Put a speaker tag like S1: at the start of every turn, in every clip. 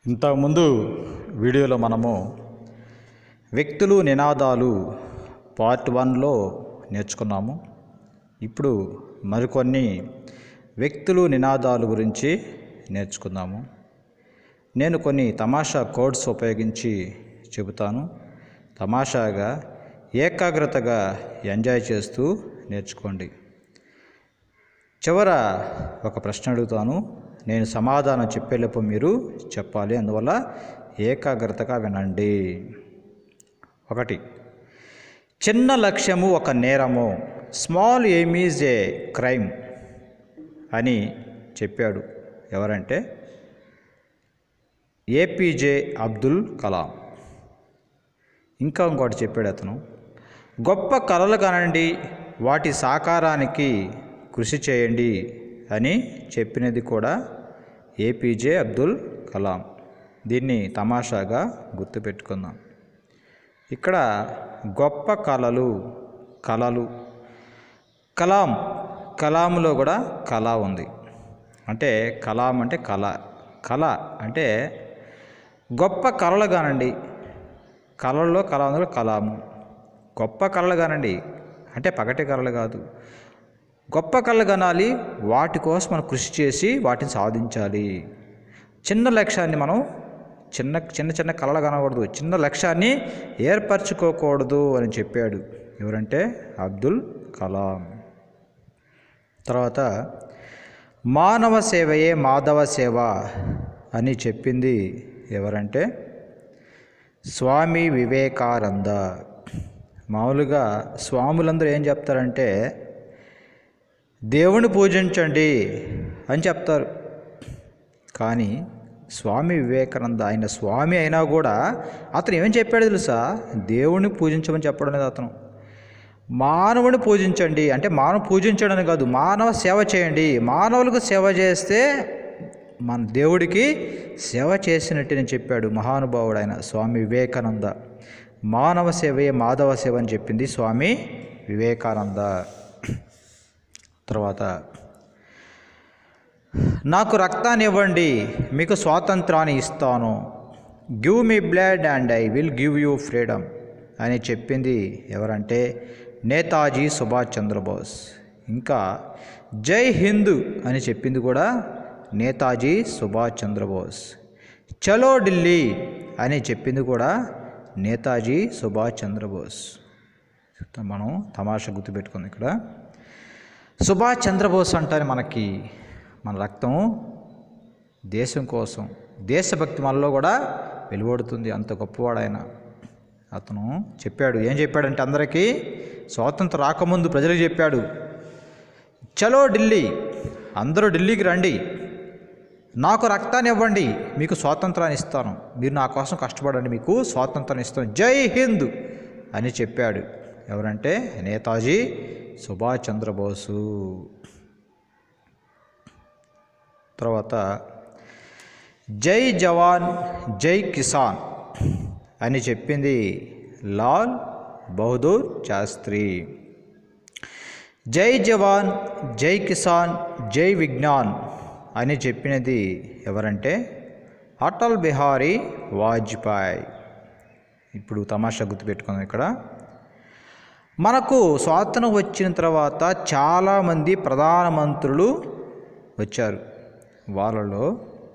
S1: ఇంతకుముందు వీడియోలో మనము వ్యక్తులు నినాదాలు పార్ట్ వన్లో నేర్చుకున్నాము ఇప్పుడు మరికొన్ని వ్యక్తులు నినాదాలు గురించి నేర్చుకుందాము నేను కొన్ని తమాషా కోడ్స్ ఉపయోగించి చెబుతాను తమాషాగా ఏకాగ్రతగా ఎంజాయ్ చేస్తూ నేర్చుకోండి చివర ఒక ప్రశ్న అడుగుతాను నేను సమాధానం చెప్పేలోపు మీరు చెప్పాలి అందువల్ల ఏకాగ్రతగా వినండి ఒకటి చిన్న లక్ష్యము ఒక నేరము small aim is a crime అని చెప్పాడు ఎవరంటే ఏపీజే అబ్దుల్ కలాం ఇంకా ఇంకోటి చెప్పాడు అతను గొప్ప కలలు కనండి వాటి సాకారానికి కృషి చేయండి అని చెప్పినది కూడా ఏపీజే అబ్దుల్ కలాం దీన్ని తమాషాగా గుర్తుపెట్టుకుందాం ఇక్కడ గొప్ప కళలు కళలు కలాం కలాంలో కూడా కళ ఉంది అంటే కలాం అంటే కళ కళ అంటే గొప్ప కళలు కానండి కళల్లో కళ అందులో కలాము గొప్ప కళలు కానండి అంటే పగటి కళలు కాదు గొప్ప కళలు కనాలి వాటి కోసం మనం కృషి చేసి వాటిని సాధించాలి చిన్న లక్ష్యాన్ని మనం చిన్న చిన్న చిన్న కళలు కనకూడదు చిన్న లక్ష్యాన్ని ఏర్పరచుకోకూడదు అని చెప్పాడు ఎవరంటే అబ్దుల్ కలాం తర్వాత మానవ సేవయే మాధవ సేవ అని చెప్పింది ఎవరంటే స్వామి వివేకానంద మామూలుగా స్వాములందరూ ఏం చెప్తారంటే దేవుని పూజించండి అని చెప్తారు కానీ స్వామి వివేకానంద ఆయన స్వామి అయినా కూడా అతను ఏం చెప్పాడు తెలుసా దేవుని పూజించమని చెప్పడం లేదు అతను మానవుని పూజించండి అంటే మానవ పూజించడం కాదు మానవ సేవ చేయండి మానవులకు సేవ చేస్తే మన దేవుడికి సేవ చేసినట్టు చెప్పాడు మహానుభావుడు ఆయన స్వామి వివేకానంద మానవ సేవయే మాధవ సేవ అని చెప్పింది స్వామి వివేకానంద తర్వాత నాకు రక్తాన్ని ఇవ్వండి మీకు స్వాతంత్రాన్ని ఇస్తాను give me blood and I will give you freedom అని చెప్పింది ఎవరంటే నేతాజీ సుభాష్ చంద్రబోస్ ఇంకా జై హింద్ అని చెప్పింది కూడా నేతాజీ సుభాష్ చంద్రబోస్ చలో ఢిల్లీ అని చెప్పింది కూడా నేతాజీ సుభాష్ చంద్రబోస్ మనం తమాషా గుర్తుపెట్టుకుంది ఇక్కడ సుభాష్ చంద్రబోస్ అంటారు మనకి మన రక్తం దేశం కోసం దేశభక్తి మనలో కూడా వెలువడుతుంది అంత గొప్పవాడు ఆయన అతను చెప్పాడు ఏం చెప్పాడంటే అందరికీ స్వాతంత్రం రాకముందు ప్రజలకు చెప్పాడు చలో ఢిల్లీ అందరూ ఢిల్లీకి రండి నాకు రక్తాన్ని ఇవ్వండి మీకు స్వాతంత్రాన్ని ఇస్తాను మీరు నా కోసం కష్టపడండి మీకు స్వాతంత్రాన్ని ఇస్తాను జై హింద్ అని చెప్పాడు ఎవరంటే నేతాజీ సుభాష్ చంద్రబోసు తర్వాత జై జవాన్ జై కిసాన్ అని చెప్పింది లాల్ బహదూర్ శాస్త్రి జై జవాన్ జై కిసాన్ జై విజ్ఞాన్ అని చెప్పినది ఎవరంటే అటల్ బిహారీ వాజ్పేయి ఇప్పుడు తమాషా గుర్తుపెట్టుకుందాం ఇక్కడ మనకు స్వాతంత్రం వచ్చిన తర్వాత చాలామంది ప్రధానమంత్రులు వచ్చారు వాళ్ళలో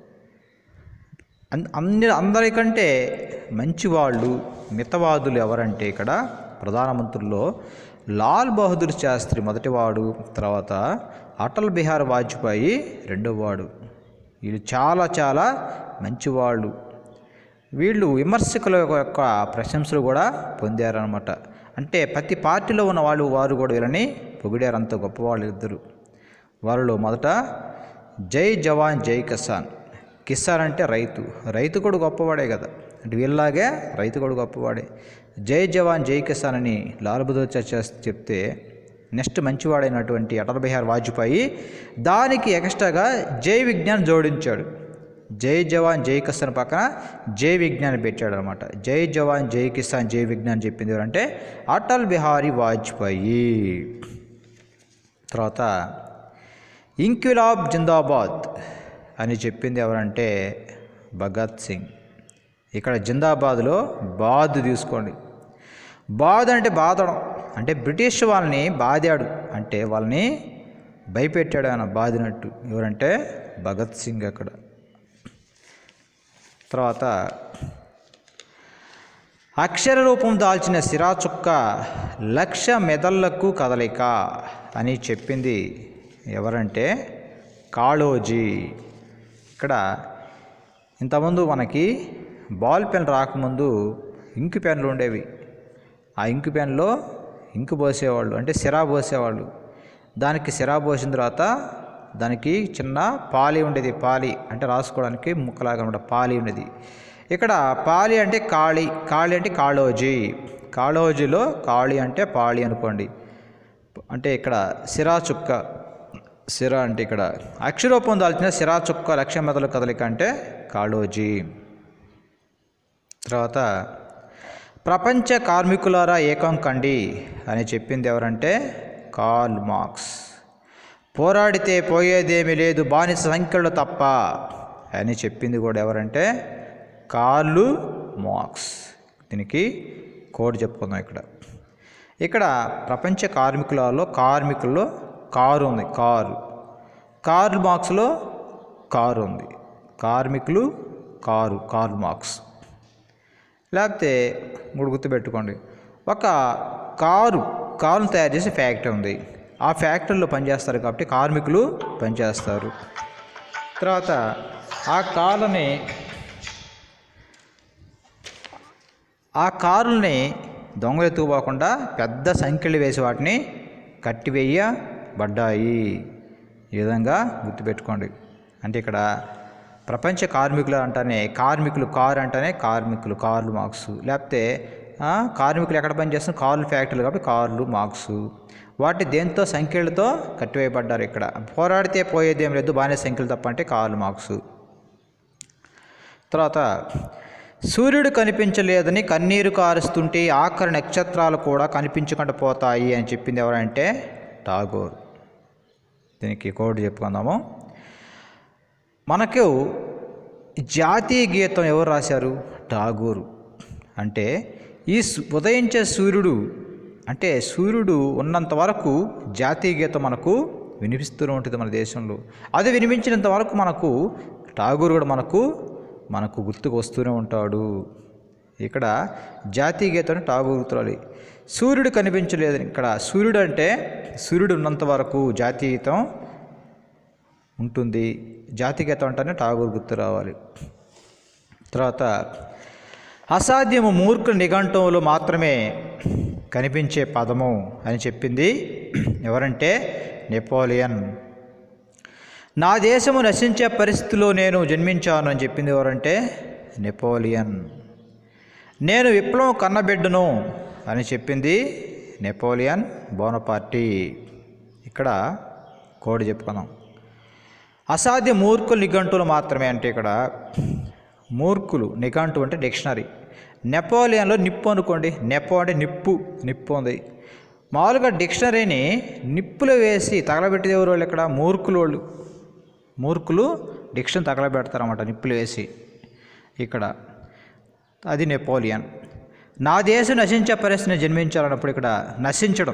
S1: అన్- అన్ని అందరికంటే మంచివాళ్ళు మితవాదులు ఎవరంటే ఇక్కడ ప్రధానమంత్రుల్లో లాల్ బహదూర్ శాస్త్రి మొదటివాడు తర్వాత అటల్ బిహార్ వాజ్పేయి రెండోవాడు వీళ్ళు చాలా చాలా మంచివాళ్ళు వీళ్ళు విమర్శకుల యొక్క ప్రశంసలు కూడా పొందారనమాట అంటే ప్రతి పార్టీలో ఉన్న వాళ్ళు వారు కూడా వీళ్ళని పొగిడారు అంత గొప్పవాళ్ళు ఇద్దరు వాళ్ళలో మొదట జై జవాన్ జై కిసాన్ కిసాన్ అంటే రైతు రైతు కూడా గొప్పవాడే కదా అంటే వీళ్ళలాగే రైతు కూడా గొప్పవాడే జై జవాన్ జై కిసాన్ అని లాల్ బహదూర్ శాస్త్రి చెప్తే నెక్స్ట్ మంచివాడైనటువంటి అటల్ బిహార్ వాజ్పేయి దానికి ఎక్స్ట్రాగా జై విజ్ఞాన్ జోడించాడు జై జవాన్ జై కిసాన్ పక్కన జై విజ్ఞాన్ పెట్టాడు అనమాట జై జవాన్ జై కిసాన్ జై విజ్ఞాన్ చెప్పింది ఎవరంటే అటల్ బిహారీ వాజ్పేయి తర్వాత ఇంక్విలాబ్ జిందాబాద్ అని చెప్పింది ఎవరంటే భగత్ సింగ్ ఇక్కడ జిందాబాద్లో బాద్ తీసుకోండి బాద్ అంటే బాధడం అంటే బ్రిటిష్ వాళ్ళని బాదాడు అంటే వాళ్ళని భయపెట్టాడు ఆయన బాదినట్టు ఎవరంటే భగత్ సింగ్ అక్కడ తర్వాత అక్షర రూపం దాల్చిన సిరా చుక్క లక్ష మెదళ్లకు కదలిక అని చెప్పింది ఎవరంటే కాళోజీ ఇక్కడ ఇంతకుముందు మనకి బాల్ పెన్ రాకముందు ఇంకు పెన్లు ఉండేవి ఆ ఇంకు పెన్లో ఇంకు పోసేవాళ్ళు అంటే సిరా పోసేవాళ్ళు దానికి సిరా పోసిన తర్వాత దానికి చిన్న పాలి ఉండేది పాలి అంటే రాసుకోవడానికి ముక్కలాగా ఉండే పాలి ఉండేది ఇక్కడ పాలి అంటే కాళి కాళి అంటే కాళోజీ కాళోజీలో కాళి అంటే పాళి అనుకోండి అంటే ఇక్కడ సిరా చుక్క సిరా అంటే ఇక్కడ అక్షరూపం దాల్చిన సిరా చుక్క లక్ష్య మెదలు కదలిక అంటే కాళోజీ తర్వాత ప్రపంచ కార్మికులారా ఏకం కండి అని చెప్పింది ఎవరంటే కార్ల్ మార్క్స్ పోరాడితే పోయేదేమీ లేదు బానిస సంఖ్యలు తప్ప అని చెప్పింది కూడా ఎవరంటే కార్లు మార్క్స్ దీనికి కోడ్ చెప్పుకుందాం ఇక్కడ ఇక్కడ ప్రపంచ కార్మికులలో కార్మికుల్లో కారు ఉంది కారు కార్ల్ మార్క్స్లో కారు ఉంది కార్మికులు కారు కార్ల్ మార్క్స్ లేకపోతే మూడు గుర్తుపెట్టుకోండి ఒక కారు కారును తయారు చేసే ఫ్యాక్టరీ ఉంది ఆ ఫ్యాక్టరీలో పనిచేస్తారు కాబట్టి కార్మికులు పనిచేస్తారు తర్వాత ఆ కారుని ఆ కారుల్ని దొంగలు ఎత్తుకుపోకుండా పెద్ద సంఖ్యలు వేసి వాటిని కట్టివేయబడ్డాయి ఈ విధంగా గుర్తుపెట్టుకోండి అంటే ఇక్కడ ప్రపంచ కార్మికులు అంటేనే కార్మికులు కారు అంటేనే కార్మికులు కార్లు మార్క్స్ లేకపోతే ఆ, కార్మికులు ఎక్కడ పనిచేస్తున్నారు కార్లు ఫ్యాక్టరీలు కాబట్టి కార్లు మార్క్స్ వాటి దేంతో సంఖ్యలతో కట్టివేయబడ్డారు ఇక్కడ పోరాడితే పోయేదేం లేదు బానిస సంఖ్యలు తప్ప అంటే కార్లు మార్క్స్ తర్వాత సూర్యుడు కనిపించలేదని కన్నీరు కారుస్తుంటే ఆఖరి నక్షత్రాలు కూడా కనిపించకుండా పోతాయి అని చెప్పింది ఎవరంటే టాగోర్ దీనికి కోడ్ చెప్పుకుందాము మనకు జాతీయ గీతం ఎవరు రాశారు టాగోరు అంటే ఈ సు- ఉదయించే సూర్యుడు అంటే సూర్యుడు ఉన్నంత వరకు జాతీయ గీతం మనకు వినిపిస్తూనే ఉంటుంది మన దేశంలో అది వినిపించినంత వరకు మనకు ఠాగూర్ కూడా మనకు మనకు గుర్తుకు వస్తూనే ఉంటాడు ఇక్కడ జాతీయ గీతం ఠాగూర్ గుర్తురాలి సూర్యుడు కనిపించలేదు ఇక్కడ సూర్యుడు అంటే సూర్యుడు ఉన్నంత వరకు జాతీయ గీతం ఉంటుంది జాతీయ గీతం అంటేనే ఠాగూర్ గుర్తు రావాలి తర్వాత అసాధ్యము మూర్ఖ నిఘంటువులు మాత్రమే కనిపించే పదము అని చెప్పింది ఎవరంటే నెపోలియన్ నా దేశము నశించే పరిస్థితిలో నేను జన్మించాను అని చెప్పింది ఎవరంటే నెపోలియన్ నేను విప్లవం కన్నబిడ్డను అని చెప్పింది నెపోలియన్ బోనపార్టీ ఇక్కడ కోడ్ చెప్పుకున్నాం అసాధ్య మూర్ఖులు నిఘంటువులు మాత్రమే అంటే ఇక్కడ మూర్ఖులు నిఘంటు అంటే డిక్షనరీ నెపోలియన్లో నిప్పు అనుకోండి నెపో అంటే నిప్పు నిప్పు ఉంది మామూలుగా డిక్షనరీని నిప్పులో వేసి తగలబెట్టేది ఎవరు వాళ్ళు ఇక్కడ మూర్ఖులు వాళ్ళు మూర్ఖులు డిక్షన్ తగలబెడతారన్నమాట నిప్పులు వేసి ఇక్కడ అది నెపోలియన్ నా దేశం నశించే పరిస్థితిని జన్మించాలన్నప్పుడు ఇక్కడ నశించడం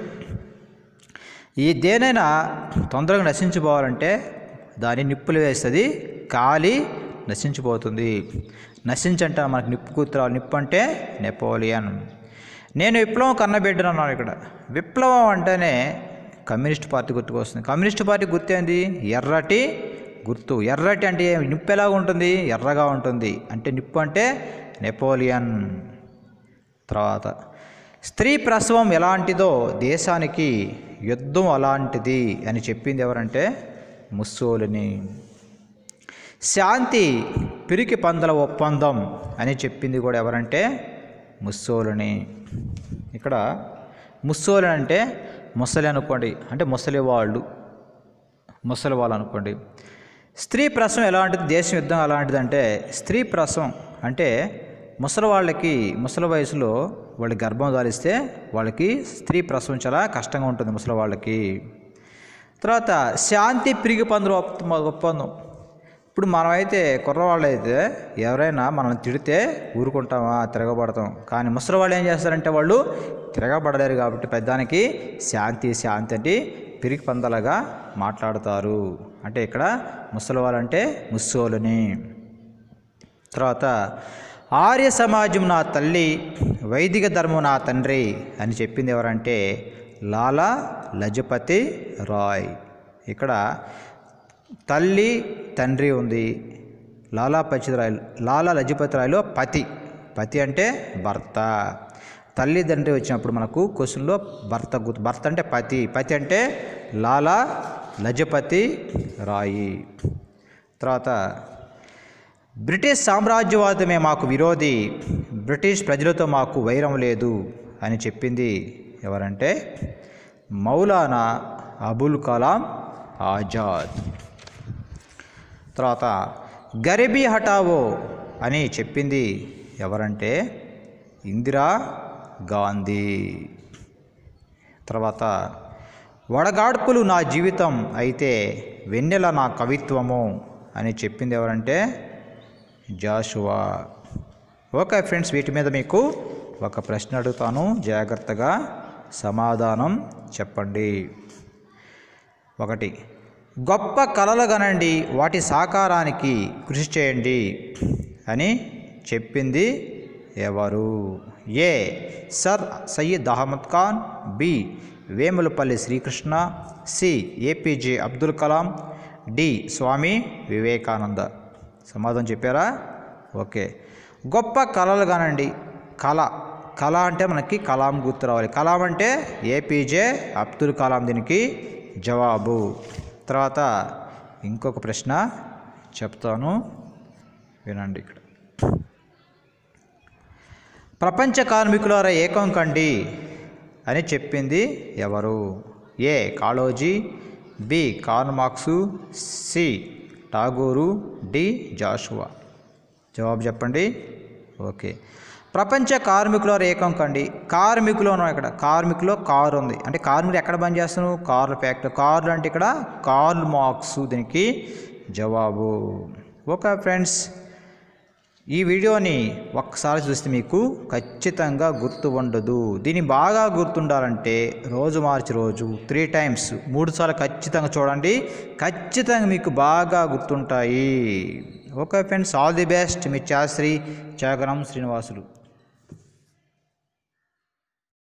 S1: ఈ దేనైనా తొందరగా నశించిపోవాలంటే దాన్ని నిప్పులు వేస్తుంది కాలి నశించిపోతుంది నశించంటే మనకు నిప్పు కూతురాలు నిప్పు అంటే నెపోలియన్ నేను విప్లవం కన్నబిడ్డను అన్నాను ఇక్కడ విప్లవం అంటేనే కమ్యూనిస్ట్ పార్టీ గుర్తుకు వస్తుంది కమ్యూనిస్ట్ పార్టీ గుర్తు ఏంది ఎర్రటి గుర్తు ఎర్రటి అంటే నిప్పు ఎలాగా ఉంటుంది ఎర్రగా ఉంటుంది అంటే నిప్పు అంటే నెపోలియన్ తర్వాత స్త్రీ ప్రసవం ఎలాంటిదో దేశానికి యుద్ధం అలాంటిది అని చెప్పింది ఎవరంటే ముస్సోలిని శాంతి పిరికి పందల ఒప్పందం అని చెప్పింది కూడా ఎవరంటే ముస్సోలిని ఇక్కడ ముస్సోలిని అంటే ముసలి అనుకోండి అంటే ముసలి వాళ్ళు ముసలి వాళ్ళు అనుకోండి స్త్రీ ప్రసవం ఎలాంటిది దేశం యుద్ధం ఎలాంటిది అంటే స్త్రీ ప్రసవం అంటే ముసలి వాళ్ళకి ముసలి వయసులో వాళ్ళు గర్భం ధారిస్తే వాళ్ళకి స్త్రీ ప్రసవం చాలా కష్టంగా ఉంటుంది ముసలి వాళ్ళకి తర్వాత శాంతి పిరిగి పందుల ఒప్ప- ఒప్పందం ఇప్పుడు మనమైతే కుర్రవాళ్ళు అయితే ఎవరైనా మనల్ని తిడితే ఊరుకుంటామా తిరగబడతాం కానీ ముసలి వాళ్ళు ఏం చేస్తారంటే వాళ్ళు తిరగబడలేరు కాబట్టి పెద్దానికి శాంతి శాంతి అంటే పిరికి పందలుగా మాట్లాడతారు అంటే ఇక్కడ ముసలి వాళ్ళంటే ముస్సోలని తర్వాత ఆర్య సమాజం నా తల్లి వైదిక ధర్మం నా తండ్రి అని చెప్పింది ఎవరంటే లాలా లజపతి రాయ్ ఇక్కడ తల్లి తండ్రి ఉంది లాలా పచిత రాయ్ లాలా లజపతి రాయ్లో పతి పతి అంటే భర్త తల్లి తండ్రి వచ్చినప్పుడు మనకు క్వశ్చన్లో భర్త గుర్తు భర్త అంటే పతి పతి అంటే లాలా లజపతి రాయి తర్వాత బ్రిటిష్ సామ్రాజ్యవాదమే మాకు విరోధి బ్రిటిష్ ప్రజలతో మాకు వైరం లేదు అని చెప్పింది ఎవరంటే మౌలానా అబుల్ కలాం ఆజాద్ తర్వాత గరీబీ హటావో అని చెప్పింది ఎవరంటే ఇందిరా గాంధీ తర్వాత వడగాడ్పులు నా జీవితం అయితే వెన్నెల నా కవిత్వము అని చెప్పింది ఎవరంటే జాషువా ఓకే ఫ్రెండ్స్ వీటి మీద మీకు ఒక ప్రశ్న అడుగుతాను జాగ్రత్తగా సమాధానం చెప్పండి ఒకటి గొప్ప కలలు గనండి వాటి సాకారానికి కృషి చేయండి అని చెప్పింది ఎవరు A sir Syed Ahmed Khan B Vemulapalli Srikrishna C APJ Abdul Kalam D Swami Vivekananda సమాధానం చెప్పారా ఓకే గొప్ప కళలు కానండి కళ కళ అంటే మనకి కలాం గుర్తు రావాలి కలాం అంటే ఏపీజే అబ్దుల్ కలాం దీనికి జవాబు తర్వాత ఇంకొక ప్రశ్న చెప్తాను వినండి ఇక్కడ ప్రపంచ కార్మికులారా ఏకం కండి అని చెప్పింది ఎవరు A Kaloji B Karl Marx C Tagore D Jashuva జవాబు చెప్పండి ఓకే ప్రపంచ కార్మికుల ఏకం కండి కార్మికులు ఉన్నాం ఇక్కడ కార్మికులో కారు ఉంది అంటే కార్మికులు ఎక్కడ పని చేస్తున్నావు కార్ల ఫ్యాక్టరీ కార్లు అంటే ఇక్కడ కార్ల్ మార్క్స్ దీనికి జవాబు ఓకే ఫ్రెండ్స్ ఈ వీడియోని ఒక్కసారి చూస్తే మీకు ఖచ్చితంగా గుర్తు ఉండదు దీన్ని బాగా గుర్తుండాలంటే రోజు మార్చి రోజు త్రీ టైమ్స్ మూడు సార్లు ఖచ్చితంగా చూడండి ఖచ్చితంగా మీకు బాగా గుర్తుంటాయి okay friends all the best మీ చాశ్రీ చాగరం శ్రీనివాసులు